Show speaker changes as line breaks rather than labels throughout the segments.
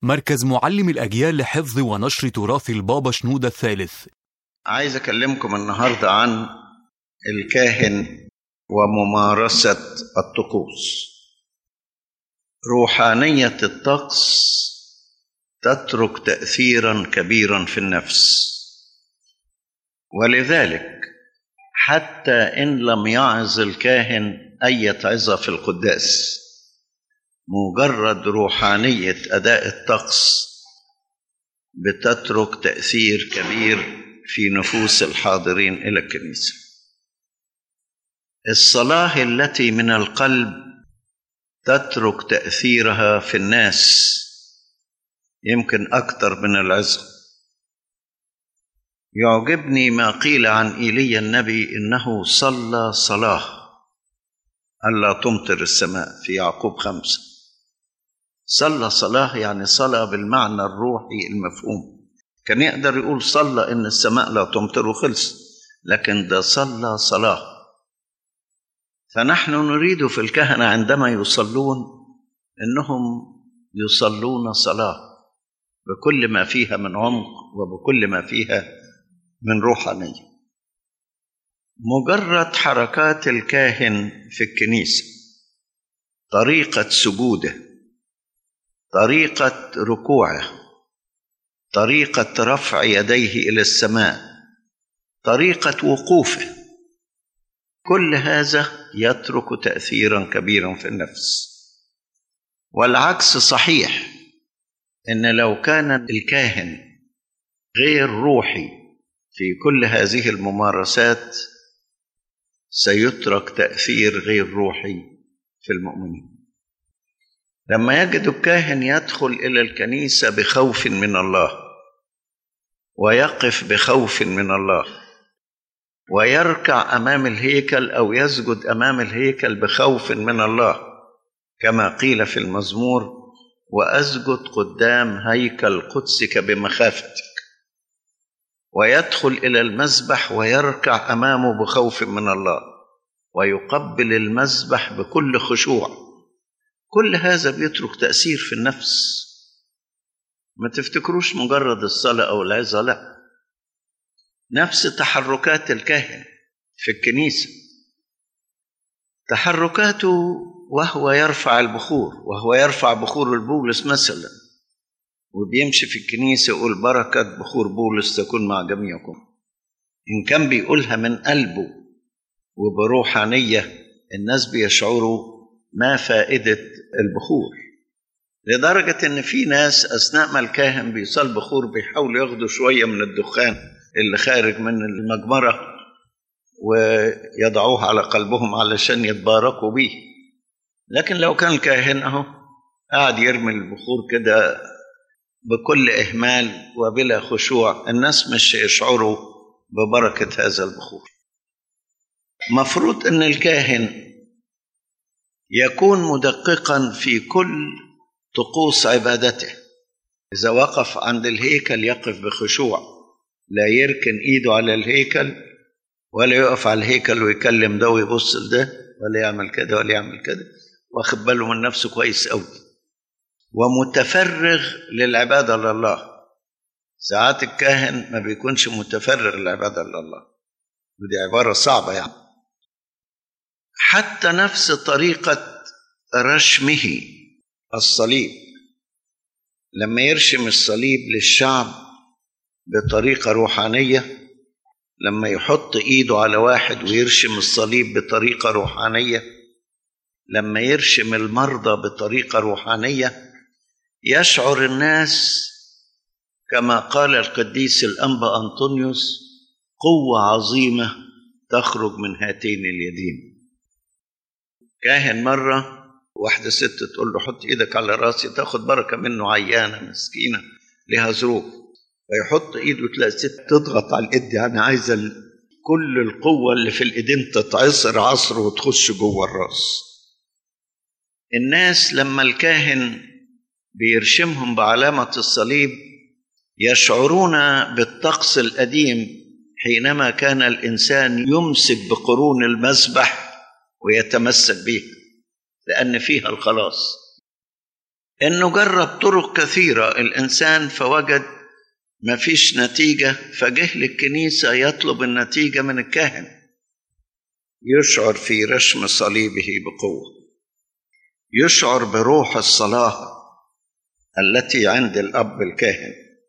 مركز معلم الأجيال لحفظ ونشر تراث البابا شنودة الثالث
عايز أكلمكم النهاردة عن الكاهن وممارسة الطقوس روحانية الطقس تترك تأثيرا كبيرا في النفس ولذلك حتى إن لم يعظ الكاهن أي عظة في القداس مجرد روحانية أداء الطقس بتترك تأثير كبير في نفوس الحاضرين إلى الكنيسة الصلاة التي من القلب تترك تأثيرها في الناس يمكن أكثر من العظة يعجبني ما قيل عن إيليا النبي إنه صلى صلاة ألا تمطر السماء في يعقوب خمسة صلى صلاة يعني صلى بالمعنى الروحي المفهوم كان يقدر يقول صلى إن السماء لا تمطر وخلص لكن ده صلى صلاة فنحن نريد في الكهنة عندما يصلون إنهم يصلون صلاة بكل ما فيها من عمق وبكل ما فيها من روحانية مجرد حركات الكاهن في الكنيسة طريقة سجوده طريقة ركوعه طريقة رفع يديه إلى السماء طريقة وقوفه كل هذا يترك تأثيرا كبيرا في النفس والعكس صحيح إن لو كان الكاهن غير روحي في كل هذه الممارسات سيترك تأثير غير روحي في المؤمنين لما يجد الكاهن يدخل الى الكنيسه بخوف من الله ويقف بخوف من الله ويركع امام الهيكل او يسجد امام الهيكل بخوف من الله كما قيل في المزمور واسجد قدام هيكل قدسك بمخافتك ويدخل الى المذبح ويركع امامه بخوف من الله ويقبل المذبح بكل خشوع كل هذا بيترك تأثير في النفس ما تفتكروش مجرد الصلاة أو العظة لا نفس تحركات الكاهن في الكنيسة تحركاته وهو يرفع البخور وهو يرفع بخور البولس مثلا وبيمشي في الكنيسة يقول بركة بخور بولس تكون مع جميعكم إن كان بيقولها من قلبه وبروحانية الناس بيشعروا ما فائدة البخور لدرجة إن في ناس أثناء ما الكاهن بيصلي بخور بيحاولوا ياخدوا شوية من الدخان اللي خارج من المجمرة ويضعوه على قلبهم علشان يتباركوا بيه لكن لو كان الكاهن أهو قاعد يرمي البخور كده بكل إهمال وبلا خشوع الناس مش يشعروا ببركة هذا البخور مفروض أن الكاهن يكون مدققا في كل طقوس عبادته اذا وقف عند الهيكل يقف بخشوع لا يركن ايده على الهيكل ولا يقف على الهيكل ويكلم ده ويبص لده ولا يعمل كده ولا يعمل كده واخد باله من نفسه كويس قوي ومتفرغ للعباده لله ساعات الكاهن ما بيكونش متفرغ للعباده لله ودي عباره صعبه يعني حتى نفس طريقة رشمه الصليب لما يرشم الصليب للشعب بطريقة روحانية لما يحط ايده على واحد ويرشم الصليب بطريقة روحانية لما يرشم المرضى بطريقة روحانية يشعر الناس كما قال القديس الأنبا أنطونيوس قوة عظيمة تخرج من هاتين اليدين كاهن مرة واحدة ست تقول له حط ايدك على راسي تاخد بركة منه عيانة مسكينة لها ظروف فيحط ايده تلاقي الست تضغط على الايد يعني عايزة كل القوة اللي في الايدين تتعصر عصر وتخش جوه الراس الناس لما الكاهن بيرشمهم بعلامة الصليب يشعرون بالطقس القديم حينما كان الإنسان يمسك بقرون المذبح ويتمسك بها لأن فيها الخلاص انه جرب طرق كثيره الانسان فوجد ما فيش نتيجه فجه للكنيسه يطلب النتيجه من الكاهن يشعر في رشم صليبه بقوه يشعر بروح الصلاه التي عند الاب الكاهن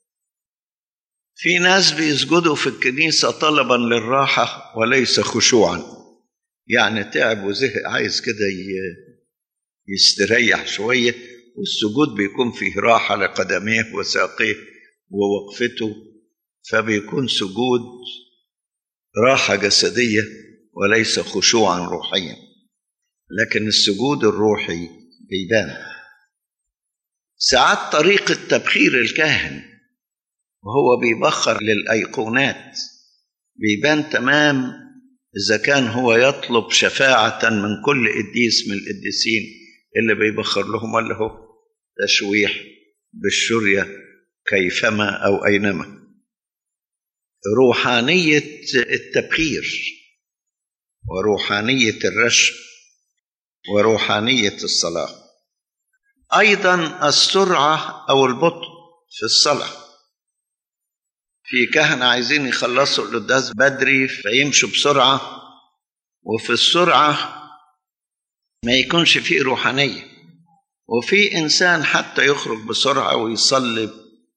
في ناس بيسجدوا في الكنيسه طلبا للراحه وليس خشوعا يعني تعب وزهق عايز كده يستريح شويه والسجود بيكون فيه راحه لقدميه وساقيه ووقفته فبيكون سجود راحه جسديه وليس خشوعا روحيا لكن السجود الروحي بيبان ساعات طريقة تبخير الكاهن وهو بيبخر للأيقونات بيبان تمام إذا كان هو يطلب شفاعة من كل قديس من القديسين اللي بيبخر لهم ولا هو تشويح بالشرية كيفما أو أينما روحانية التبخير وروحانية الرشم وروحانية الصلاة أيضا السرعة أو البطء في الصلاة في كهنة عايزين يخلصوا القداس بدري فيمشوا بسرعة وفي السرعة ما يكونش فيه روحانية وفي إنسان حتى يخرج بسرعة ويصلي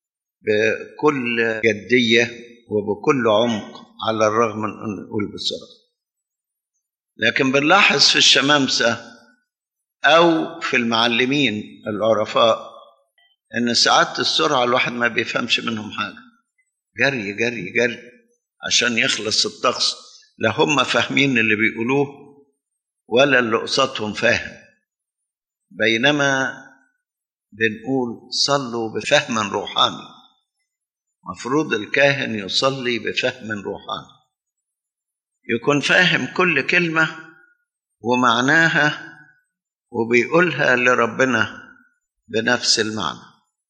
بكل جدية وبكل عمق على الرغم من أن نقول بسرعة لكن بنلاحظ في الشمامسة أو في المعلمين العرفاء إن ساعات السرعة الواحد ما بيفهمش منهم حاجة جري جري جري عشان يخلص الطقس لا هم فاهمين اللي بيقولوه ولا اللي قصادهم فاهم بينما بنقول صلوا بفهم روحاني مفروض الكاهن يصلي بفهم روحاني يكون فاهم كل كلمة ومعناها وبيقولها لربنا بنفس المعنى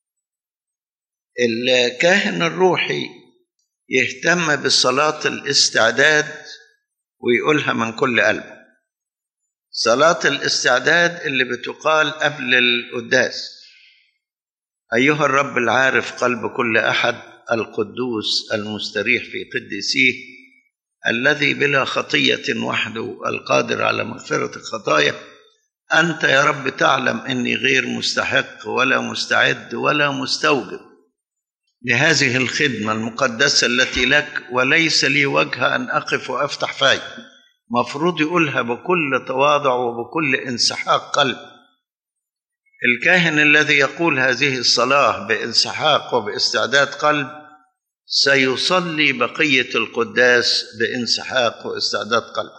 الكاهن الروحي يهتم بصلاة الاستعداد ويقولها من كل قلبه صلاة الاستعداد اللي بتقال قبل القداس أيها الرب العارف قلب كل أحد القدوس المستريح في قدسيه الذي بلا خطية وحده القادر على مغفرة الخطايا أنت يا رب تعلم أني غير مستحق ولا مستعد ولا مستوجب لهذه الخدمة المقدسة التي لك وليس لي وجه أن أقف وأفتح فاي مفروض يقولها بكل تواضع وبكل انسحاق قلب الكاهن الذي يقول هذه الصلاة بانسحاق وباستعداد قلب سيصلي بقية القداس بانسحاق واستعداد قلب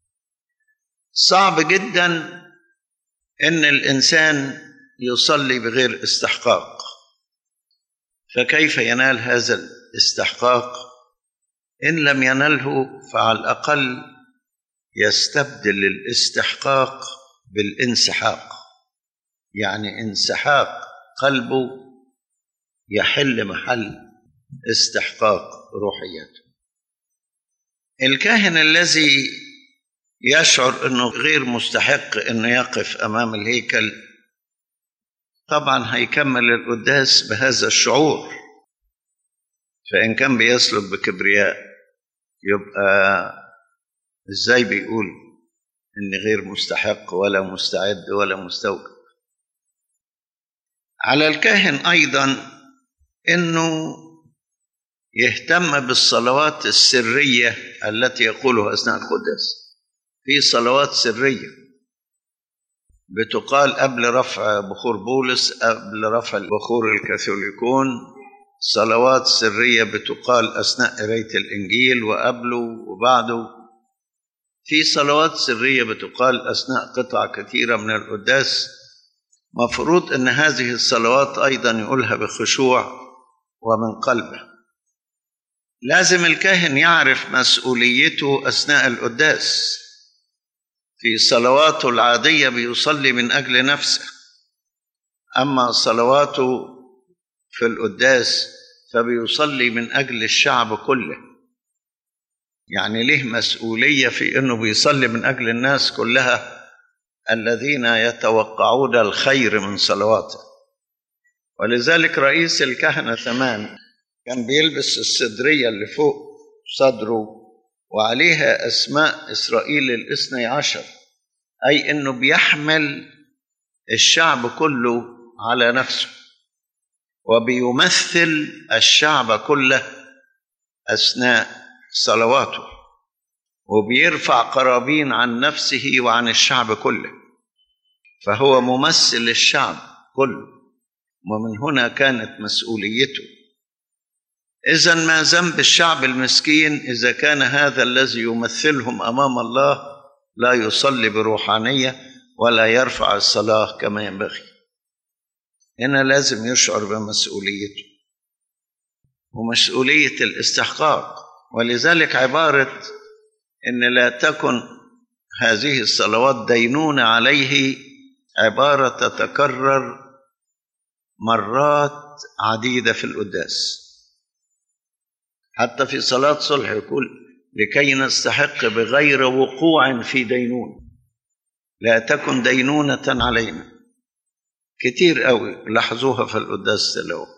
صعب جدا ان الانسان يصلي بغير استحقاق فكيف ينال هذا الاستحقاق ان لم ينله فعلى الاقل يستبدل الاستحقاق بالانسحاق يعني انسحاق قلبه يحل محل استحقاق روحياته الكاهن الذي يشعر انه غير مستحق انه يقف امام الهيكل طبعا هيكمل القداس بهذا الشعور فان كان بيسلك بكبرياء يبقى ازاي بيقول اني غير مستحق ولا مستعد ولا مستوجب على الكاهن ايضا انه يهتم بالصلوات السريه التي يقولها اثناء القداس في صلوات سريه بتقال قبل رفع بخور بولس قبل رفع بخور الكاثوليكون صلوات سريه بتقال اثناء قرايه الانجيل وقبله وبعده في صلوات سريه بتقال اثناء قطع كثيره من القداس مفروض ان هذه الصلوات ايضا يقولها بخشوع ومن قلبه لازم الكاهن يعرف مسؤوليته اثناء القداس في صلواته العاديه بيصلي من اجل نفسه اما صلواته في القداس فبيصلي من اجل الشعب كله يعني ليه مسؤوليه في انه بيصلي من اجل الناس كلها الذين يتوقعون الخير من صلواته ولذلك رئيس الكهنة زمان كان بيلبس الصدرية اللي فوق صدره وعليها أسماء إسرائيل الاثني عشر أي أنه بيحمل الشعب كله على نفسه وبيمثل الشعب كله أثناء صلواته وبيرفع قرابين عن نفسه وعن الشعب كله فهو ممثل الشعب كله ومن هنا كانت مسؤوليته اذا ما ذنب الشعب المسكين اذا كان هذا الذي يمثلهم امام الله لا يصلي بروحانيه ولا يرفع الصلاه كما ينبغي هنا لازم يشعر بمسؤوليته ومسؤوليه الاستحقاق ولذلك عباره ان لا تكن هذه الصلوات دينونه عليه عباره تتكرر مرات عديده في القداس حتى في صلاه صلح يقول لكي نستحق بغير وقوع في دينونه لا تكن دينونه علينا كتير قوي لاحظوها في القداس تلو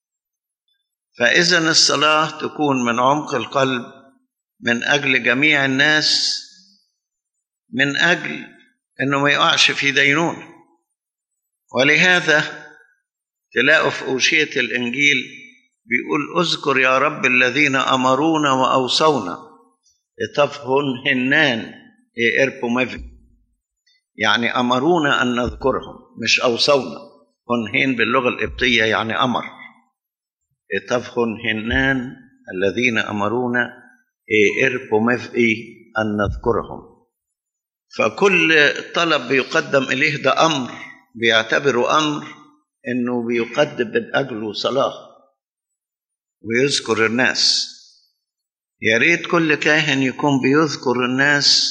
فاذا الصلاه تكون من عمق القلب من اجل جميع الناس من اجل انه ما يقعش في دينونه ولهذا تلاقوا في أوشية الإنجيل بيقول اذكر يا رب الذين أمرونا وأوصونا اتفهن هنان إيربو مفي يعني أمرونا أن نذكرهم مش أوصونا هنهين باللغة القبطية يعني أمر اتفهن هنان الذين أمرونا إيربو مفي أن نذكرهم فكل طلب بيقدم إليه ده أمر بيعتبره أمر انه بيقدم من اجله صلاه ويذكر الناس يا ريت كل كاهن يكون بيذكر الناس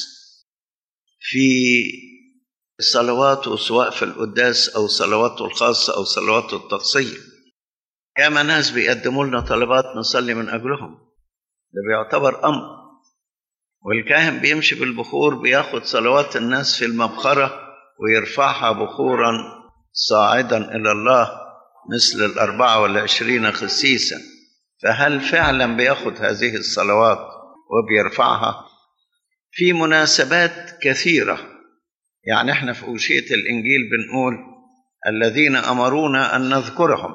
في صلواته سواء في القداس او صلواته الخاصه او صلواته التقصيه ياما ناس بيقدموا لنا طلبات نصلي من اجلهم ده بيعتبر امر والكاهن بيمشي بالبخور بياخد صلوات الناس في المبخره ويرفعها بخورا صاعدا إلى الله مثل الأربعة والعشرين خسيسا فهل فعلا بياخد هذه الصلوات وبيرفعها في مناسبات كثيرة يعني احنا في أوشية الإنجيل بنقول الذين أمرونا أن نذكرهم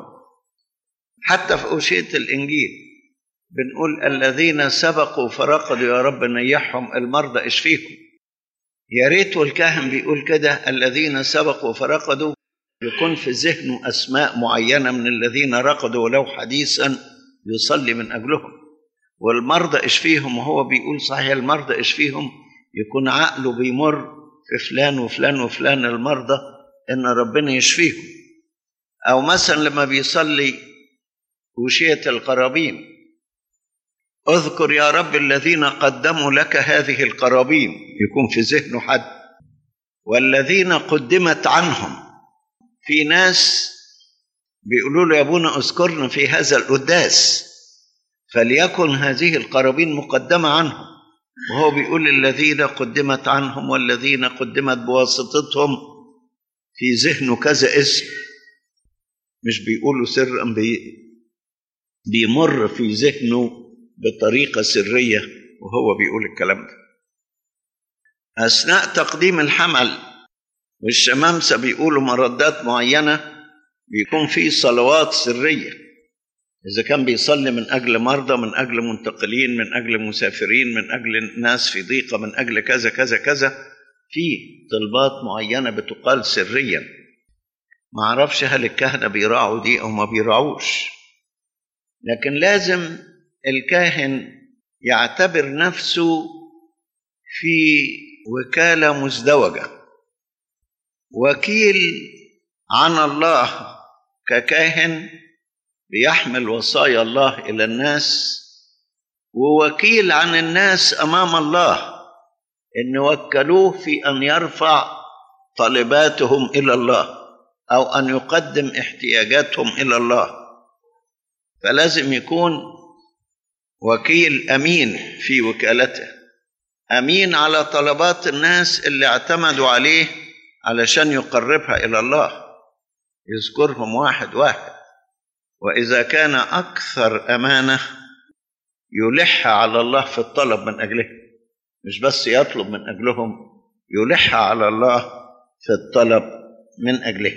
حتى في أوشية الإنجيل بنقول الذين سبقوا فرقدوا يا رب نيحهم المرضى اشفيكم يا ريت والكاهن بيقول كده الذين سبقوا فرقدوا يكون في ذهنه أسماء معينة من الذين رقدوا ولو حديثا يصلي من أجلهم والمرضى اشفيهم وهو بيقول صحيح المرضى اشفيهم يكون عقله بيمر في فلان وفلان وفلان المرضى إن ربنا يشفيهم أو مثلا لما بيصلي وشية القرابين اذكر يا رب الذين قدموا لك هذه القرابين يكون في ذهنه حد والذين قدمت عنهم في ناس بيقولوا له يا ابونا اذكرنا في هذا القداس فليكن هذه القرابين مقدمة عنهم وهو بيقول الذين قدمت عنهم والذين قدمت بواسطتهم في ذهنه كذا اسم مش بيقولوا سرا بي بيمر في ذهنه بطريقة سرية وهو بيقول الكلام ده أثناء تقديم الحمل والشمامسة بيقولوا مردات معينة بيكون في صلوات سرية إذا كان بيصلي من أجل مرضى من أجل منتقلين من أجل مسافرين من أجل ناس في ضيقة من أجل كذا كذا كذا في طلبات معينة بتقال سريا ما أعرفش هل الكهنة بيراعوا دي أو ما بيراعوش لكن لازم الكاهن يعتبر نفسه في وكالة مزدوجة وكيل عن الله ككاهن بيحمل وصايا الله الى الناس ووكيل عن الناس امام الله ان وكلوه في ان يرفع طلباتهم الى الله او ان يقدم احتياجاتهم الى الله فلازم يكون وكيل امين في وكالته امين على طلبات الناس اللي اعتمدوا عليه علشان يقربها الى الله يذكرهم واحد واحد وإذا كان أكثر أمانة يلح على الله في الطلب من أجلهم مش بس يطلب من أجلهم يلح على الله في الطلب من أجلهم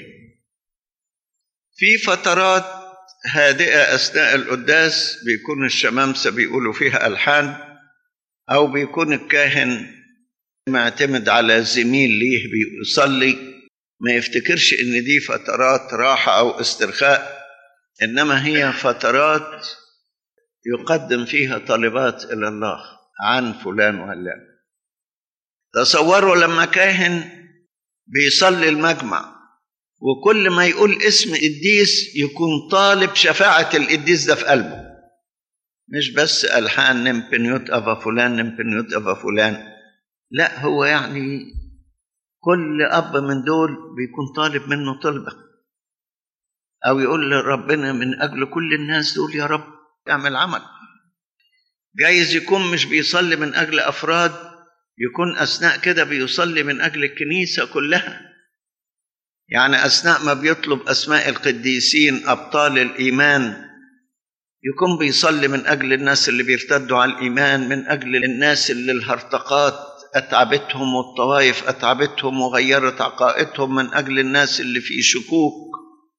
في فترات هادئة أثناء القداس بيكون الشمامسة بيقولوا فيها ألحان أو بيكون الكاهن معتمد على زميل ليه بيصلي ما يفتكرش إن دي فترات راحة أو استرخاء إنما هي فترات يقدم فيها طلبات إلى الله عن فلان وعلان تصوروا لما كاهن بيصلي المجمع وكل ما يقول اسم قديس يكون طالب شفاعة القديس ده في قلبه مش بس ألحان نمبنيوت أفا فلان نمبنيوت أفا فلان لا هو يعني كل أب من دول بيكون طالب منه طلبة أو يقول لربنا من أجل كل الناس دول يا رب اعمل عمل جايز يكون مش بيصلي من أجل أفراد يكون أثناء كده بيصلي من أجل الكنيسة كلها يعني أثناء ما بيطلب أسماء القديسين أبطال الإيمان يكون بيصلي من أجل الناس اللي بيرتدوا على الإيمان من أجل الناس اللي الهرطقات أتعبتهم والطوائف أتعبتهم وغيرت عقائدهم من أجل الناس اللي في شكوك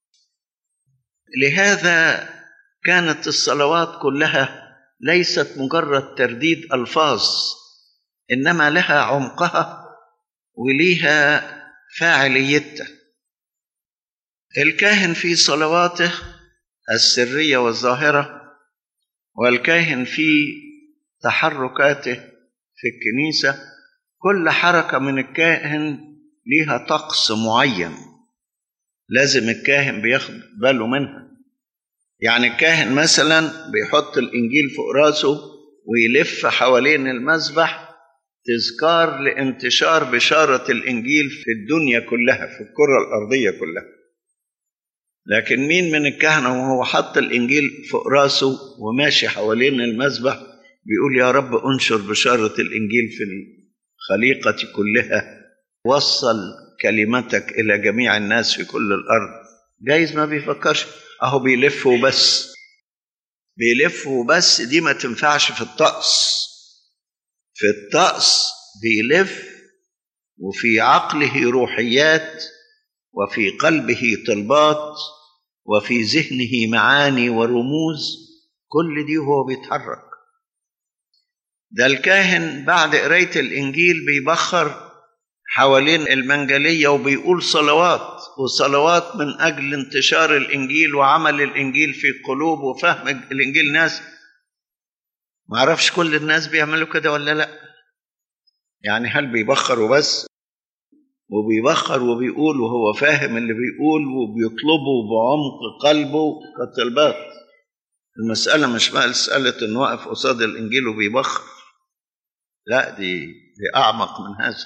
لهذا كانت الصلوات كلها ليست مجرد ترديد ألفاظ إنما لها عمقها وليها فاعليتها الكاهن في صلواته السرية والظاهرة والكاهن في تحركاته في الكنيسة كل حركة من الكاهن ليها طقس معين لازم الكاهن بياخد باله منها يعني الكاهن مثلا بيحط الإنجيل فوق راسه ويلف حوالين المذبح تذكار لانتشار بشارة الإنجيل في الدنيا كلها في الكرة الأرضية كلها لكن مين من الكهنة وهو حط الإنجيل فوق راسه وماشي حوالين المذبح بيقول يا رب انشر بشارة الإنجيل في الخليقة كلها وصل كلمتك إلى جميع الناس في كل الأرض جايز ما بيفكرش أهو بيلف وبس بيلف وبس دي ما تنفعش في الطقس في الطقس بيلف وفي عقله روحيات وفي قلبه طلبات وفي ذهنه معاني ورموز كل دي هو بيتحرك ده الكاهن بعد قراية الإنجيل بيبخر حوالين المنجلية وبيقول صلوات وصلوات من أجل انتشار الإنجيل وعمل الإنجيل في قلوب وفهم الإنجيل ناس ما أعرفش كل الناس بيعملوا كده ولا لأ يعني هل بيبخر وبس وبيبخر وبيقول وهو فاهم اللي بيقول وبيطلبه بعمق قلبه كطلبات المسألة مش مسألة إنه واقف قصاد الإنجيل وبيبخر لا دي دي أعمق من هذا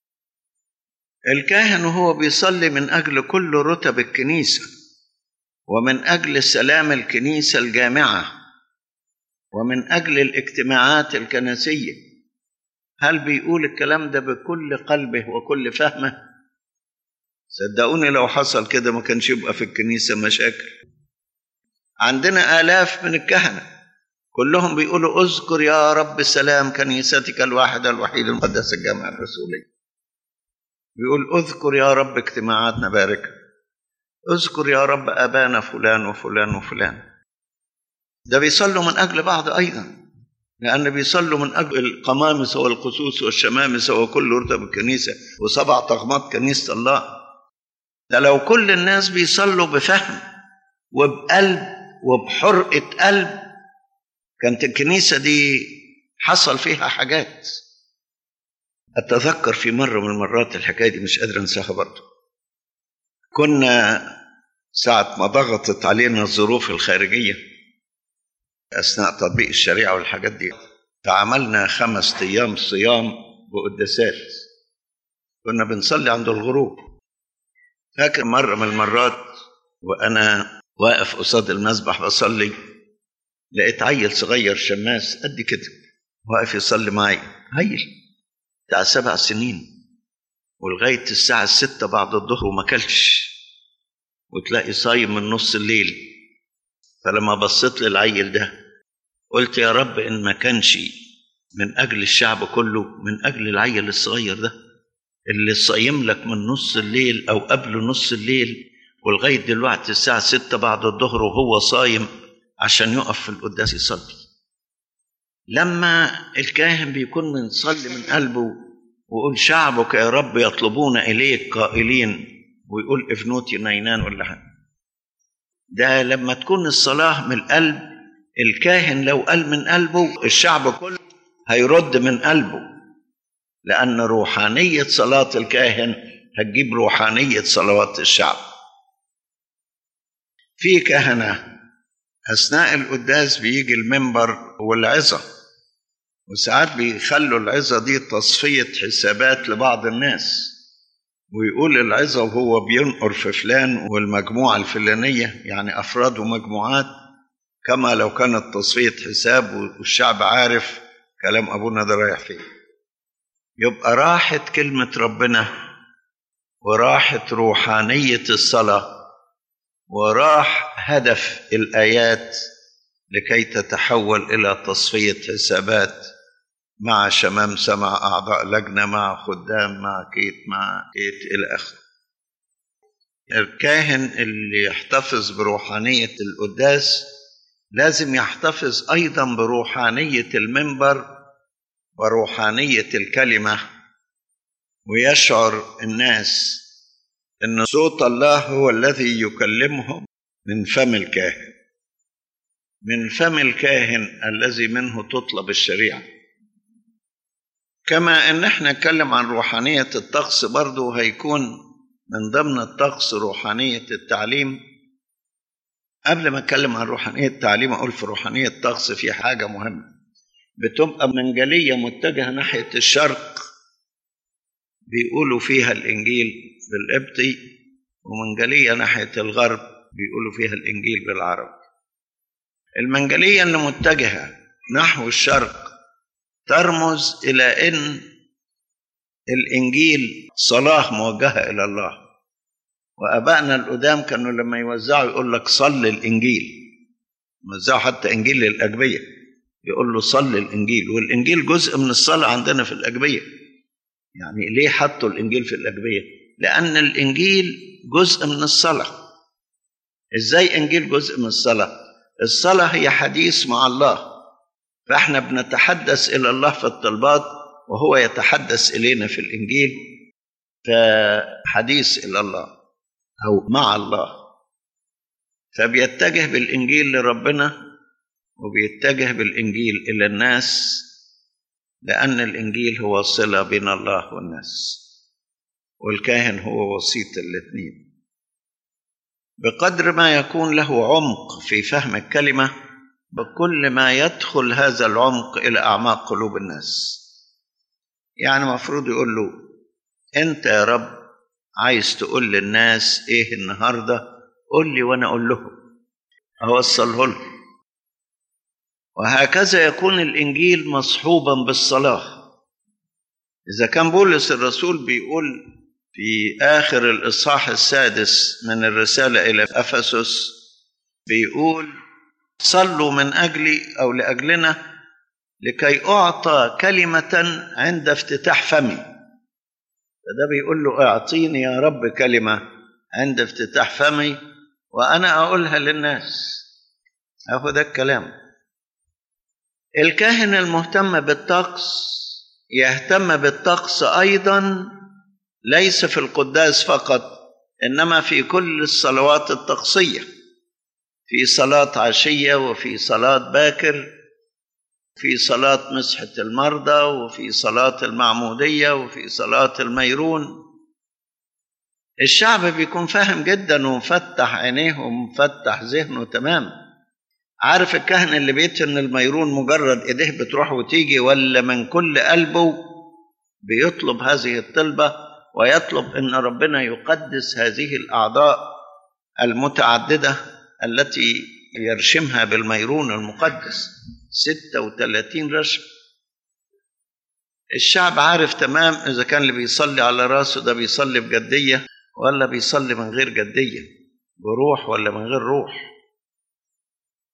الكاهن وهو بيصلي من أجل كل رتب الكنيسة ومن أجل سلام الكنيسة الجامعة ومن أجل الاجتماعات الكنسية هل بيقول الكلام ده بكل قلبه وكل فهمه صدقوني لو حصل كده ما كانش يبقى في الكنيسة مشاكل عندنا آلاف من الكهنة كلهم بيقولوا اذكر يا رب سلام كنيستك الواحدة الوحيدة المقدسة الجامعة الرسولية بيقول اذكر يا رب اجتماعاتنا باركة اذكر يا رب أبانا فلان وفلان وفلان ده بيصلوا من أجل بعض أيضا لأن بيصلوا من أجل القمامسة والقصوص والشمامسة وكل رتب الكنيسة وسبع طغمات كنيسة الله ده لو كل الناس بيصلوا بفهم وبقلب وبحرقة قلب كانت الكنيسة دي حصل فيها حاجات أتذكر في مرة من المرات الحكاية دي مش قادر أنساها برضه كنا ساعة ما ضغطت علينا الظروف الخارجية أثناء تطبيق الشريعة والحاجات دي فعملنا خمس أيام صيام بقداسات كنا بنصلي عند الغروب فاكر مرة من المرات وأنا واقف قصاد المسبح بصلي لقيت عيل صغير شماس قد كده واقف يصلي معي عيل بتاع سبع سنين ولغاية الساعة الستة بعد الظهر وما كلش وتلاقي صايم من نص الليل فلما بصيت للعيل ده قلت يا رب إن ما كانش من أجل الشعب كله من أجل العيل الصغير ده اللي صايم لك من نص الليل أو قبل نص الليل ولغاية دلوقتي الساعة ستة بعد الظهر وهو صايم عشان يقف في القداس يصلي لما الكاهن بيكون منصلي من قلبه ويقول شعبك يا رب يطلبون إليك قائلين ويقول افنوتي نينان ولا حاجة ده لما تكون الصلاة من القلب الكاهن لو قال من قلبه الشعب كله هيرد من قلبه لأن روحانية صلاة الكاهن هتجيب روحانية صلوات الشعب في كهنة أثناء القداس بيجي المنبر والعظة وساعات بيخلوا العظة دي تصفية حسابات لبعض الناس ويقول العظة وهو بينقر في فلان والمجموعة الفلانية يعني أفراد ومجموعات كما لو كانت تصفية حساب والشعب عارف كلام أبونا ده رايح فين يبقى راحت كلمة ربنا وراحت روحانية الصلاة وراح هدف الآيات لكي تتحول إلى تصفية حسابات مع شمامسة مع أعضاء لجنة مع خدام مع كيت مع كيت إلى آخره الكاهن اللي يحتفظ بروحانية القداس لازم يحتفظ أيضا بروحانية المنبر وروحانية الكلمة ويشعر الناس أن صوت الله هو الذي يكلمهم من فم الكاهن من فم الكاهن الذي منه تطلب الشريعة كما أن احنا نتكلم عن روحانية الطقس برضو هيكون من ضمن الطقس روحانية التعليم قبل ما اتكلم عن روحانية التعليم اقول في روحانية الطقس في حاجة مهمة بتبقى منجلية متجهة ناحية الشرق بيقولوا فيها الإنجيل بالقبطي ومنجلية ناحية الغرب بيقولوا فيها الإنجيل بالعربي المنجلية اللي متجهة نحو الشرق ترمز إلى أن الإنجيل صلاة موجهة إلى الله وأبائنا القدام كانوا لما يوزعوا يقول لك صل الإنجيل وزعوا حتى إنجيل للأجبية يقول له صل الإنجيل والإنجيل جزء من الصلاة عندنا في الأجبية يعني ليه حطوا الإنجيل في الأجبية لأن الإنجيل جزء من الصلاة إزاي إنجيل جزء من الصلاة الصلاة هي حديث مع الله فإحنا بنتحدث إلى الله في الطلبات وهو يتحدث إلينا في الإنجيل فحديث إلى الله أو مع الله فبيتجه بالإنجيل لربنا وبيتجه بالإنجيل إلى الناس لأن الإنجيل هو صلة بين الله والناس والكاهن هو وسيط الاثنين بقدر ما يكون له عمق في فهم الكلمة بكل ما يدخل هذا العمق إلى أعماق قلوب الناس يعني مفروض يقول له أنت يا رب عايز تقول للناس إيه النهاردة قول لي وأنا أقول لهم أوصله لهم وهكذا يكون الإنجيل مصحوبا بالصلاة إذا كان بولس الرسول بيقول في آخر الإصحاح السادس من الرسالة إلى أفسس بيقول صلوا من أجلي أو لأجلنا لكي أعطى كلمة عند افتتاح فمي فده بيقول له اعطيني يا رب كلمة عند افتتاح فمي وأنا أقولها للناس أهو ده الكلام الكاهن المهتم بالطقس يهتم بالطقس أيضا ليس في القداس فقط إنما في كل الصلوات الطقسية في صلاة عشية وفي صلاة باكر في صلاة مسحة المرضى وفي صلاة المعمودية وفي صلاة الميرون الشعب بيكون فاهم جدا ومفتح عينيه ومفتح ذهنه تمام عارف الكهن اللي بيتن الميرون مجرد ايديه بتروح وتيجي ولا من كل قلبه بيطلب هذه الطلبة ويطلب ان ربنا يقدس هذه الاعضاء المتعددة التي يرشمها بالميرون المقدس 36 رشم الشعب عارف تمام إذا كان اللي بيصلي على راسه ده بيصلي بجدية ولا بيصلي من غير جدية بروح ولا من غير روح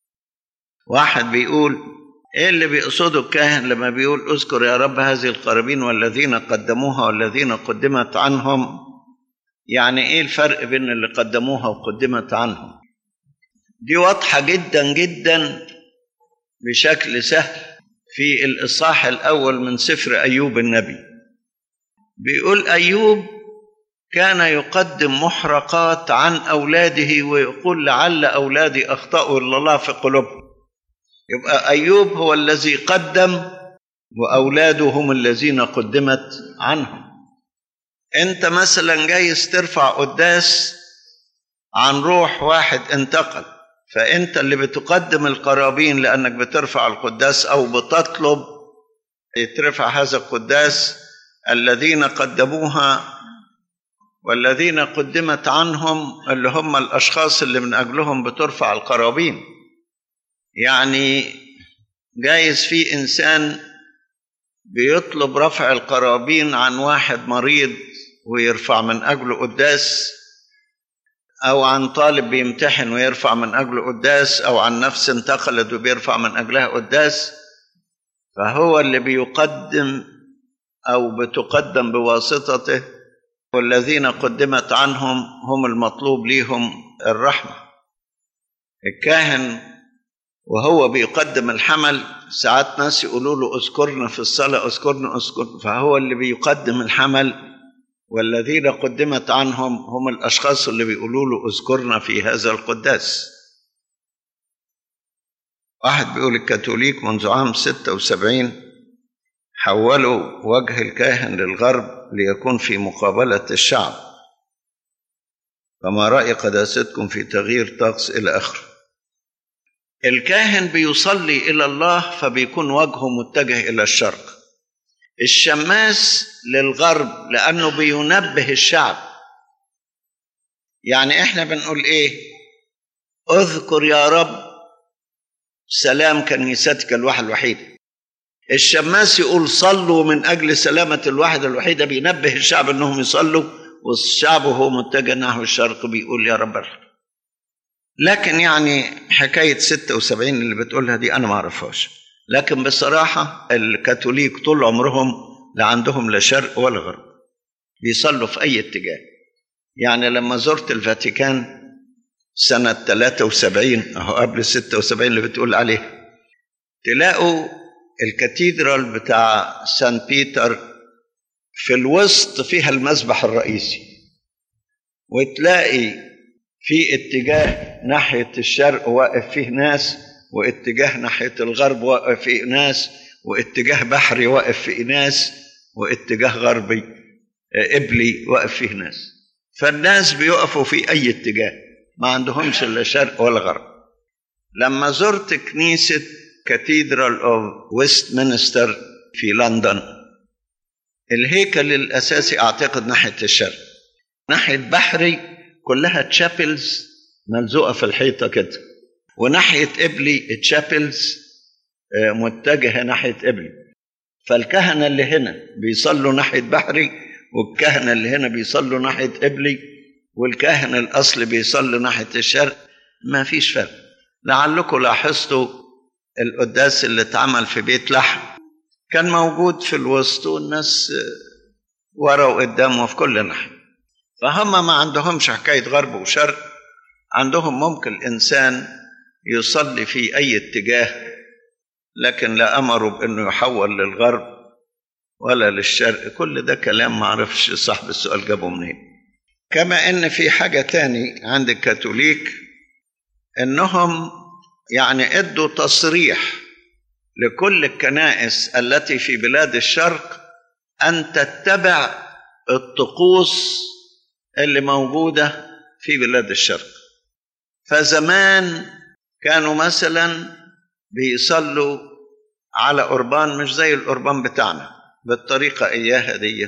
واحد بيقول ايه اللي بيقصده الكاهن لما بيقول اذكر يا رب هذه القرابين والذين قدموها والذين قدمت عنهم يعني ايه الفرق بين اللي قدموها وقدمت عنهم دي واضحه جدا جدا بشكل سهل في الاصحاح الاول من سفر ايوب النبي بيقول ايوب كان يقدم محرقات عن اولاده ويقول لعل اولادي اخطاوا الى الله في قلوبهم يبقى ايوب هو الذي قدم واولاده هم الذين قدمت عنهم انت مثلا جايز ترفع قداس عن روح واحد انتقل فانت اللي بتقدم القرابين لانك بترفع القداس او بتطلب يترفع هذا القداس الذين قدموها والذين قدمت عنهم اللي هم الاشخاص اللي من اجلهم بترفع القرابين يعني جايز في انسان بيطلب رفع القرابين عن واحد مريض ويرفع من اجله قداس او عن طالب بيمتحن ويرفع من اجله قداس او عن نفس انتقلت وبيرفع من اجلها قداس فهو اللي بيقدم او بتقدم بواسطته والذين قدمت عنهم هم المطلوب ليهم الرحمه الكاهن وهو بيقدم الحمل ساعات ناس يقولوا له اذكرنا في الصلاه اذكرنا اذكرنا فهو اللي بيقدم الحمل والذين قدمت عنهم هم الاشخاص اللي بيقولوا له اذكرنا في هذا القداس واحد بيقول الكاثوليك منذ عام 76 حولوا وجه الكاهن للغرب ليكون في مقابلة الشعب فما رأي قداستكم في تغيير طقس إلى آخره الكاهن بيصلي إلى الله فبيكون وجهه متجه إلى الشرق الشماس للغرب لأنه بينبه الشعب يعني إحنا بنقول إيه اذكر يا رب سلام كنيستك الواحد الوحيد الشماس يقول صلوا من أجل سلامة الواحد الوحيدة بينبه الشعب أنهم يصلوا والشعب وهو متجه نحو الشرق بيقول يا رب ارحم لكن يعني حكاية 76 اللي بتقولها دي أنا ما أعرفهاش لكن بصراحة الكاثوليك طول عمرهم لا عندهم لا شرق ولا غرب بيصلوا في أي اتجاه يعني لما زرت الفاتيكان سنة 73 أهو قبل 76 اللي بتقول عليه تلاقوا الكاتيدرال بتاع سان بيتر في الوسط فيها المسبح الرئيسي وتلاقي في اتجاه ناحية الشرق واقف فيه ناس واتجاه ناحية الغرب واقف فيه ناس واتجاه بحري واقف فيه ناس واتجاه غربي قبلي واقف فيه ناس فالناس بيقفوا في أي اتجاه ما عندهمش لا شرق ولا غرب لما زرت كنيسة كاتيدرال اوف ويست مينستر في لندن الهيكل الأساسي أعتقد ناحية الشرق ناحية بحري كلها تشابلز ملزوقة في الحيطة كده وناحية قبلي تشابلز متجهة ناحية قبلي فالكهنة اللي هنا بيصلوا ناحية بحري والكهنة اللي هنا بيصلوا ناحية قبلي والكاهن الأصل بيصلي ناحية الشرق ما فيش فرق لعلكم لاحظتوا القداس اللي اتعمل في بيت لحم كان موجود في الوسط والناس ورا وقدام وفي كل ناحية فهم ما عندهمش حكاية غرب وشرق عندهم ممكن الإنسان يصلي في أي اتجاه لكن لا أمروا بأنه يحول للغرب ولا للشرق كل ده كلام ما عرفش صاحب السؤال جابه منين كما ان في حاجه تاني عند الكاثوليك انهم يعني ادوا تصريح لكل الكنائس التي في بلاد الشرق ان تتبع الطقوس اللي موجوده في بلاد الشرق فزمان كانوا مثلا بيصلوا على قربان مش زي القربان بتاعنا بالطريقه اياها دي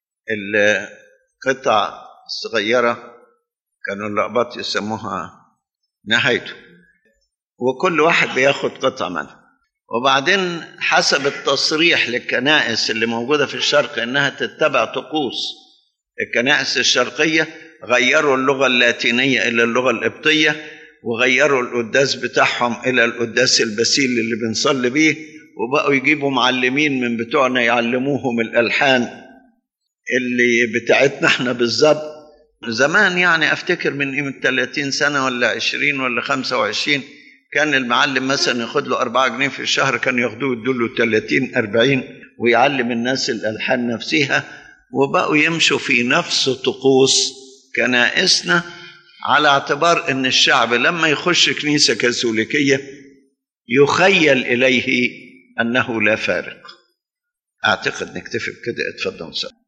القطع صغيرة كانوا الرقبات يسموها نهايته وكل واحد بياخد قطعة منها وبعدين حسب التصريح للكنائس اللي موجودة في الشرق إنها تتبع طقوس الكنائس الشرقية غيروا اللغة اللاتينية إلى اللغة القبطية وغيروا القداس بتاعهم الى القداس البسيل اللي بنصلي بيه وبقوا يجيبوا معلمين من بتوعنا يعلموهم الالحان اللي بتاعتنا احنا بالظبط زمان يعني افتكر من قيمه 30 سنه ولا 20 ولا 25 كان المعلم مثلا ياخد له 4 جنيه في الشهر كان ياخدوه يدوا له 30 40 ويعلم الناس الالحان نفسها وبقوا يمشوا في نفس طقوس كنائسنا على اعتبار ان الشعب لما يخش كنيسه كاثوليكيه يخيل اليه انه لا فارق اعتقد نكتفي بكده اتفضل